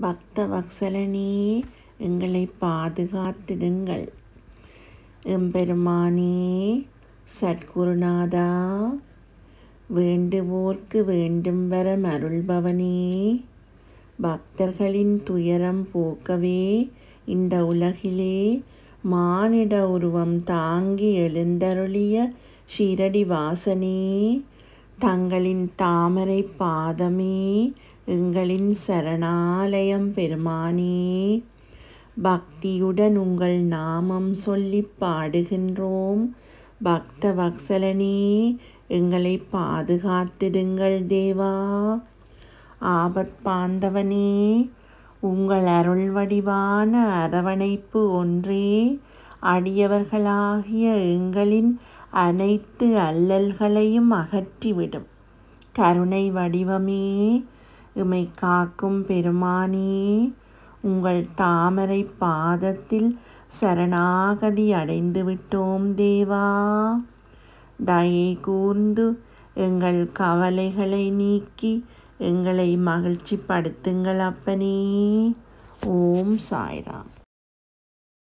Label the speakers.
Speaker 1: பக்த வத்சலனே எங்களை பாதுகாத்திடுங்கள் எம்பெருமானே சத்குருநாதா வேண்டுவோர்க்கு வேண்டும் வரம் அருள்பவனே பக்தர்களின் துயரம் போக்கவே இந்த உலகிலே மானிட உருவம் தாங்கி எழுந்தருளிய ஷீரடி வாசனே தங்களின் தாமரை பாதமே எங்களின் சரணாலயம் பெருமானே பக்தியுடன் உங்கள் நாமம் சொல்லிப் பாடுகின்றோம் பக்த வத்சலனே எங்களை பாதுகாத்திடுங்கள் தேவா ஆபத் பாந்தவனே உங்கள் அருள் வடிவான அரவணைப்பு ஒன்றே அடியவர்களாகிய எங்களின் அனைத்து அல்லல்களையும் அகற்றிவிடும் கருணை வடிவமே இமை காக்கும் பெருமானே உங்கள் தாமரை பாதத்தில் சரணாகதி அடைந்து விட்டோம் தேவா தயை கூர்ந்து எங்கள் கவலைகளை நீக்கி எங்களை மகிழ்ச்சிப்படுத்துங்கள் அப்பனே ஓம் சாய்ராம்